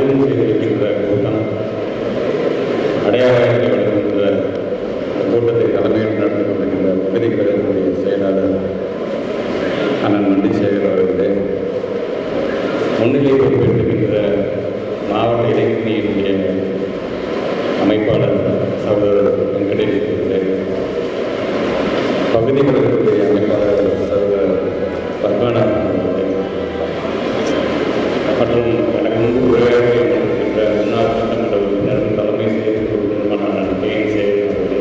ஆண்டுகளும் செய்திருக்கின்ற கூட்டம் அடையாளங்களை வழங்குகின்ற கூட்டத்தை தலைமையில் நடத்தி கொண்டிருக்கின்ற பகுதி கழகத்தினுடைய செயலாளர் அண்ணன் மண்டி சேகர் அவர்களே முன்னிலை பொறுப்பேற்றுகின்ற மாவட்ட இளைஞரணியினுடைய அமைப்பாளர் சகோதரர் வெங்கடேஷ் அவர்களே பகுதி கழகத்துடைய அமைப்பாளர் சகோதரர் பத்மநாபன் அவர்களே மற்றும் எனக்கு முன்பு உரையாற்றி இருக்கின்ற முன்னாள் சட்டமன்ற உறுப்பினர் தலைமை செயல் உறுப்பினருமான கேஎன் சேகர் அவர்களே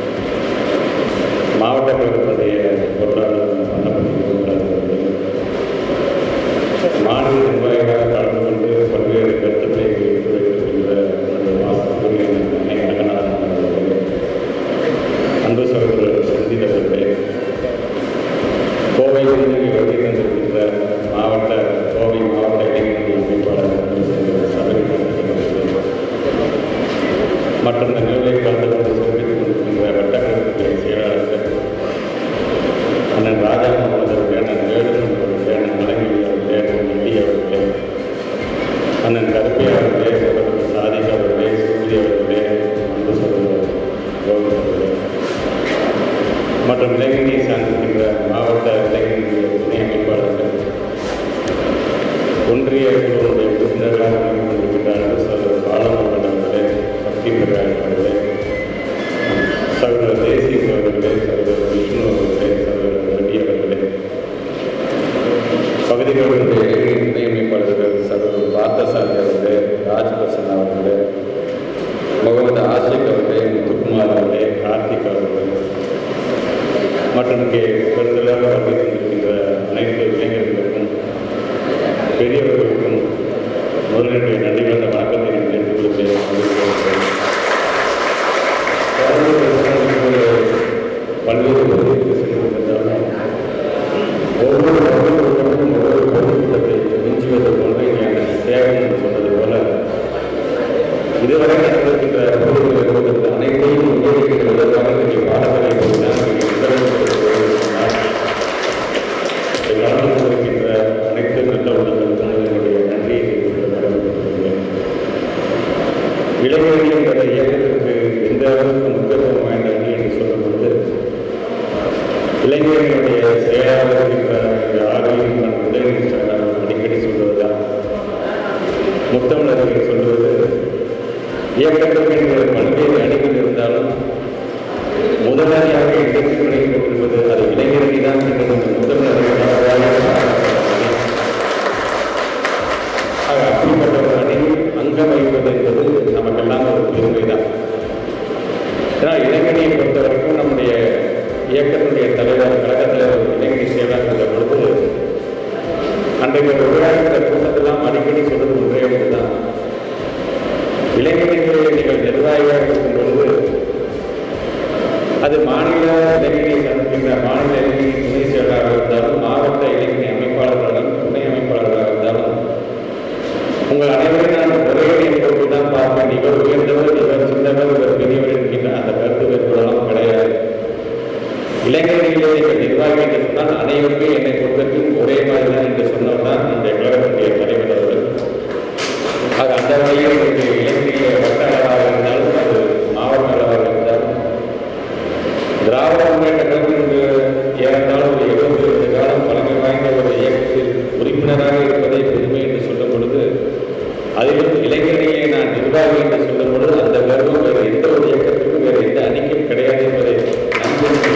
மாவட்ட கழகத்துடைய பொருளாளர் பண்ணப்பட்ட பொருளாளர் அவர்களே மாநில நிர்வாகிகளாக கலந்து கொண்டு பல்வேறு கருத்துக்களை எடுத்துரைத்திருக்கின்ற என்னுடைய வாசகக்கூடிய அன்னை ரங்கநாதன் அவர்களே அன்பு சகோதரர் செந்தில் அவர்களே கோவையிலிருந்து வருகை தந்திருக்கின்ற மாவட்ட கோவை மாவட்ட இளைஞர்கள் அமைப்பாளர் அன்பு சகோதரர் சபரி அவர்களே மற்றும் இந்த நிகழ்வை கலந்து கொண்டு சிறப்பித்துக் கொண்டிருக்கின்ற வட்டக்கழகத்துடைய செயலாளர்கள் அண்ணன் ராஜா முகமது அவர்களே அண்ணன் வேலுமன் அவர்களே அண்ணன் மலங்கிரி அவர்களே அண்ணன் நெல்லி அவர்களே அண்ணன் கருப்பையா அவர்களே சகோதரர் சாதிக் அவர்களே சூரிய அவர்களே அன்பு சகோதரர் கோவிந்த் அவர்களே மற்றும் இளைஞர்களை சார்ந்திருக்கின்ற மாவட்ட இளைஞர்களுடைய துணை அமைப்பாளர்கள் ஒன்றிய குழுவுடைய உறுப்பினர்களாக விளங்கிக் கொண்டிருக்கின்ற அன்பு சகோதரர் பாலமுருகன் அவர்களே சக்தி பிரகாஷ் அவர்களே சகோதரர் தேசிய அவர்களே சகோதரர் விஷ்ணு அவர்களே சகோதரர் ரவி அவர்களே பகுதிகளுடைய இளைஞர் துணை அமைப்பாளர்கள் சகோதரர் பார்த்தசாமி அவர்களே ராஜ் பிரசன்னா அவர்களே முகமது ஆஷிக் அவர்களே முத்துக்குமார் அவர்களே கார்த்திக் அவர்களே மற்றும் இங்கே பெருந்தலாக வருகை தந்திருக்கின்ற அனைத்து இளைஞர்களுக்கும் பெரியவர்களுக்கும் முதலினுடைய நன்றி கலந்த வணக்கத்தை நான் தெரிவித்துக் கொள்கிறேன் பல்வேறு பகுதிகளுக்கு சென்று கொண்டிருந்தாலும் ஒவ்வொரு பகுதிகளுக்கும் ஒவ்வொரு பொருட்களை மிஞ்சுவது போன்ற இங்கே சேவன் சொன்னது போல இதுவரை நடந்திருக்கின்ற பொருட்களை கொடுத்த அனைத்தையும் உபயோகிக்கிற விதமாக இங்கே பாடங்களை கொடுத்தால் இங்கே உத்தரவிட்டிருக்கிறார் கலந்து கொண்டிருக்கின்ற அனைத்து நல்ல உள்ளங்களுக்கும் என்னுடைய நன்றியை தெரிவித்துக் கடமைப்பட்டுள்ளேன் இளைஞர்கள் என்ற இயக்கத்திற்கு எந்த அளவுக்கு முக்கியத்துவம் வாய்ந்தது என்று சொல்லும் பொழுது இளைஞர்களுடைய செயலாளர் இருக்கின்ற இந்த ஆர்வம் நான் உதயநிதி ஸ்டாலின் அவர்கள் அடிக்கடி சொல்வதுதான் முத்தமிழர்கள் சொல்வது இயக்கத்திற்கு என்ற பல்வேறு அணிகள் இருந்தாலும் முதலாளியாக இன்றைக்கு நடைபெற்றிருப்பது அது இளைஞரணி தான் என்று நம்ம முதல்வர்கள் ஆக அப்படிப்பட்ட ஒரு அணியில் அங்கம் வகிப்பது என்பது நமக்கெல்லாம் ஒரு பெருமை தான் ஏன்னா இளைஞணியை பொறுத்த வரைக்கும் நம்முடைய இயக்கத்தினுடைய தலைவர் கழக தலைவர் இளைஞர் செயலாளர் இருந்த பொழுது அன்றைக்கு ஒரு விளையாடுகிற கூட்டத்தெல்லாம் அடிக்கடி சொல்றது ஒன்றே ஒன்றுதான் இளைஞர்களை நீங்கள் நிர்வாகியாக இருக்கும் பொழுது அது மாநில இளைஞரை சந்திக்கின்ற மாநில இளைஞரின் துணை செயலாளராக இருந்தாலும் மாவட்ட இளைஞர் அமைப்பாளர்களாலும் துணை அமைப்பாளர்களாக இருந்தாலும் உங்கள் அனைவரையும் நான் ஒரே எண்ணத்தோடு தான் பார்ப்பேன் இவர் உயர்ந்தவர் இவர் சின்னவர் இவர் பெரியவர் என்கின்ற அந்த கருத்து வேறுபாடெல்லாம் கிடையாது இளைஞர்களிலே நீங்கள் நிர்வாகி என்று சொன்னால் அனைவருமே என்னை பொறுத்தவரைக்கும் ஒரே மாதிரி தான் என்று சொன்னவர் தான் நம்முடைய கழகத்துடைய தலைவர் அவர்கள் ஆக அந்த வகையில் இன்றைக்கு இளைஞர்களிலே வட்ட அளவாக இருந்தாலும் அது மாவட்ட அளவாக இருந்தாலும் திராவிட முன்னேற்ற கழகத்திற்கு ஏறத்தாலும் ஒரு எழுபத்தி ரெண்டு காலம் பழமை வாய்ந்த ஒரு இயக்கத்தில் உறுப்பினராக இருப்பதை பெருமை என்று சொல்லும் பொழுது அதிலும் இளைஞர்களிலே நான் நிர்வாகி என்று சொல்லும் பொழுது அந்த கர்வம் வேறு எந்த ஒரு இயக்கத்திற்கும் வேறு எந்த அணிக்கும் கிடையாது என்பதை நம்பி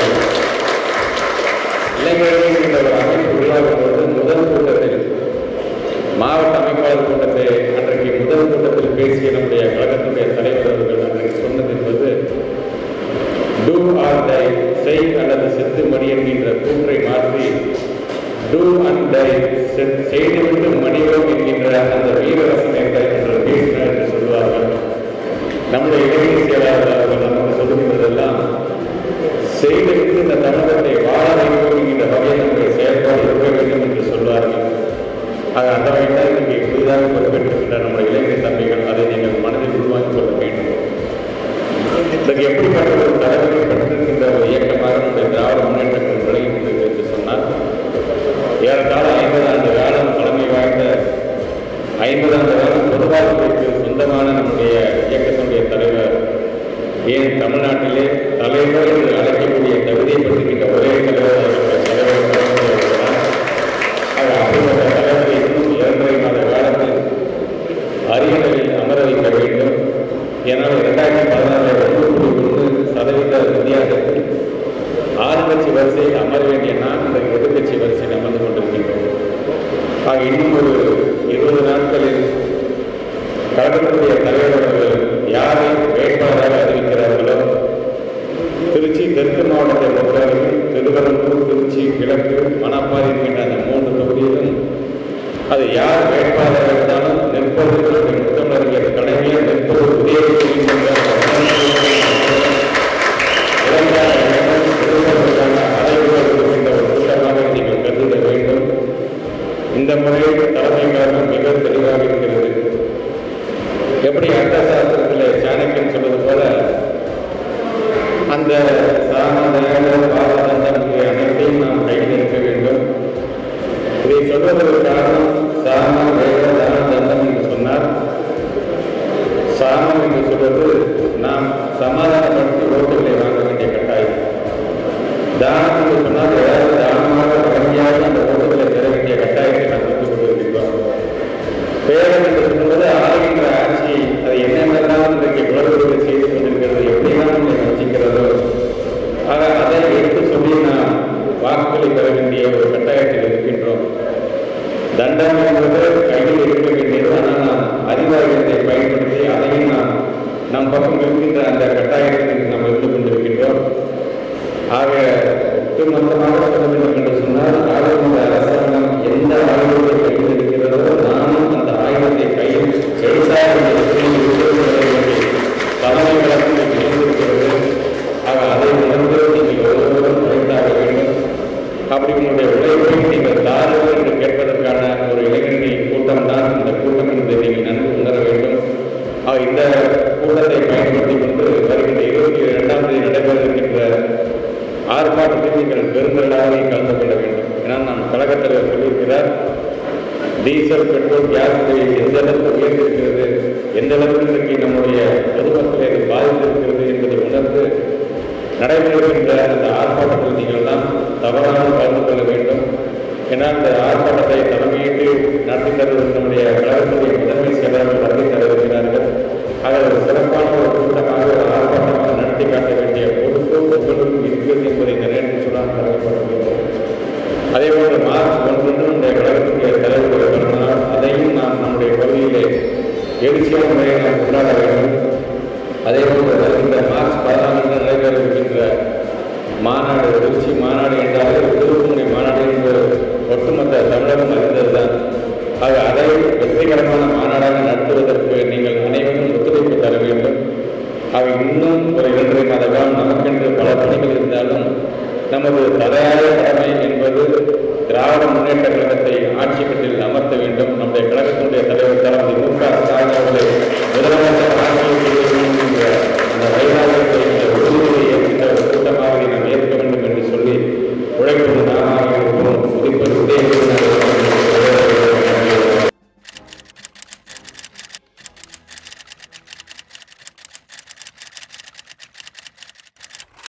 இளைஞர்கள் என்ற ஒரு அமைப்பு உருவாகும் பொழுது முதல் கூட்டத்தில் மாவட்ட அமைப்பாளர் கூட்டத்தை அன்றைக்கு முதல் கூட்டத்தில் பேசிய நம்முடைய கழகத்துடைய தலைவர் அவர்கள் அன்றைக்கு சொன்னது என்பது டூ ஆர் டை செய் அல்லது செத்து மடி என்கின்ற கூற்றை மாற்றி டூ அண்ட் டை செய்துவிட்டு மடிவோம் என்கின்ற அந்த வீரரசன் என்ற என்று பேசினார் என்று சொல்வார்கள் நம்முடைய இளைஞர் செயலாளர் அவர்கள் நமக்கு சொல்லுகின்றதெல்லாம் செய்துவிட்டு இந்த தமிழகத்தை வாழ வைப்போம் என்கின்ற வகையில் நம்முடைய செயல்பாடு இருக்க வேண்டும் என்று சொல்வார்கள் ஆக அந்த வகையில் இங்கே புதிதாக பொறுப்பேற்றிருக்கின்ற நம்முடைய இளைஞர் தம்பிகள் அதை நீங்கள் மனதில் உருவாக்கிக் கொள்ள வேண்டும் இதற்கு எப்படிப்பட்ட ஒரு தலைவர்கள் பெற்றிருக்கின்ற ஒரு இயக்கமாக நம்முடைய திராவிட முன்னேற்ற கழகம் விளங்குகிறது என்று சொன்னால் ஏறத்தாழ ஐம்பது ஆண்டு காலம் பழமை வாய்ந்த ஐம்பது ஆண்டு காலம் பொதுவாழ்வுக்கு சொந்தமான நம்முடைய இயக்கத்தினுடைய தலைவர் ஏன் தமிழ்நாட்டிலே தலைவர் என்று அழைக்கக்கூடிய தகுதியை பெற்றிருக்கின்ற ஒரே தலைவர் அவர்கள் தலைவர் கலைஞர் அவர்கள்தான். ஆக அப்படிப்பட்ட தலைவரை இன்னும் இரண்டரை மாத காலத்தில் அரியணையில் அமர வைக்க வேண்டும் ஏனால் இரண்டாயிரத்தி பதினாறு ஒன்று புள்ளி ஒன்று சதவீத வித்தியாசத்தில் ஆளுங்கட்சி வரிசையில் அமர வேண்டிய நாம் இந்த எதிர்கட்சி வரிசையில் அமர்ந்து கொண்டிருக்கின்றோம் ஆக இன்னும் ஒரு இருபது நாட்களில் கழகத்துடைய தலைவர்கள் யாரை வேட்பாளராக அறிவிக்கிறார்களோ திருச்சி தெற்கு மாவட்டத்தை பொறுத்தவரையில் திருவரம்பூர் திருச்சி கிழக்கு மணப்பாறை என்கின்ற அந்த மூன்று தொகுதியிலும் அது யார் வேட்பாளராக இருந்தாலும் நிற்பதற்கு நம்முடைய முத்தமிழர்களுடைய கடமையை நிற்பது உதவி செய்கின்ற இளைஞர் இளைஞர் எதிர்ப்பதற்கான அழைப்புகள் இருக்கின்ற ஒரு கூட்டமாக நீங்கள் கருத வேண்டும் இந்த முறையில் தலைமை காரணம் மிக தெளிவாக இருக்கிறது எப்படி அர்த்த சாஸ்திரத்திலே சாணக்கியன் சொல்வது போல அந்த சாமதேக பாரதந்தம் முதலிய அனைத்தையும் நாம் கையில் இருக்க வேண்டும் இதை சொல்வதற்கு காரணம் சாம வேத தான தந்தம் என்று சொன்னார் சாமம் என்று சொல்வது நாம் சமாதானப்படுத்தி ஓட்டுகளை வாங்க வேண்டிய கட்டாயம் தானம் என்று சொன்னால் ஏதாவது தானமாக வழங்கியாக அந்த ஓட்டுகளை பெற வேண்டிய கட்டாயத்தை நாம் வந்து கொண்டிருக்கின்றோம் பேரம் என்று சொல்வது ஆளுகின்ற ஆட்சி அது என்னென்னலாம் இன்றைக்கு குளறுபடிகளை செய்து கொண்டிருக்கிறது எப்படியெல்லாம் நம்மை வஞ்சிக்கிறதோ ஆக அதை எடுத்து சொல்லி நாம் வாக்குகளை பெற வேண்டிய ஒரு கட்டாயத்தில் இருக்கின்றோம் தண்டம் என்பது கையில் இருக்க வேண்டியது ஆனால் நாம் அறிவாயுதத்தை பயன்படுத்தி அதையும் நாம் நம் பக்கம் இருக்கின்ற அந்த கட்டாயத்தில் நாம் இருந்து கொண்டிருக்கின்றோம் ஆக ஒட்டுமொத்தமாக சொல்ல வேண்டும் என்று சொன்னால் ஆளுகின்ற அரசாங்கம் எந்த ஆயுதத்தை கையில் இருக்கிறதோ நானும் அந்த ஆயுதத்தை கையில் செய்தார் என்ற இடத்தில் இருக்கிறது என்பதை தலைமை வழக்கில் நிகழ்ந்திருக்கிறது ஆக அதை உணர்ந்து நீங்கள் ஒவ்வொருவரும் உழைத்தாக வேண்டும் அப்படி உங்களுடைய உழைப்பை நீங்கள் தாருங்கள் என்று கேட்பதற்கான ஒரு இளைஞரணி கூட்டம் தான் இந்த கூட்டம் என்பதை நீங்கள் நன்கு உணர வேண்டும் ஆக இந்த கூட்டத்தை பயன்படுத்தி கொண்டு வருகின்ற இருபத்தி இரண்டாம் தேதி நடைபெற இருக்கின்ற ஆர்ப்பாட்டத்தில் நீங்கள் பெருந்தளாக கலந்து கொள்ள வேண்டும் ஏன்னா நம் கழகத் தலைவர் சொல்லியிருக்கிறார் டீசல் பெட்ரோல் கேஸ் விலை எந்த அளவுக்கு உயர்ந்திருக்கிறது எந்த அளவுக்கு இன்றைக்கு நம்முடைய பொதுமக்களை இது பாதித்திருக்கிறது என்பதை உணர்ந்து நடைபெறுகின்ற அந்த ஆர்ப்பாட்டத்தில் நீங்கள் எல்லாம் தவறாமல் கலந்து கொள்ள வேண்டும் ஏன்னா இந்த ஆர்ப்பாட்டத்தை தலைமையேற்று நடத்தி தருவது நம்முடைய கழகத்துடைய முதன்மை செயலாளர்கள் நடத்தி தருகிறார்கள் ஆக ஒரு சிறப்பான ஒரு கூட்டமாக ஒரு ஆர்ப்பாட்டமாக நடத்தி காட்ட வேண்டிய பொறுப்பு உங்களுக்கும் இருக்கிறது என்பதை இந்த நேரத்தில் சொல்லாமல் கடமைப்படுகிறோம் அதே போன்று மார்ச் ஒன்று நம்முடைய கழகத்துடைய தலைவருடைய பிறந்தநாள் அதையும் நாம் நம்முடைய பகுதியிலே எழுச்சியான முறையில் நாம் கொண்டாட வேண்டும் அதே போன்று வருகின்ற மார்ச் பதினான்கு நடைபெற இருக்கின்ற மாநாடு திருச்சி மாநாடு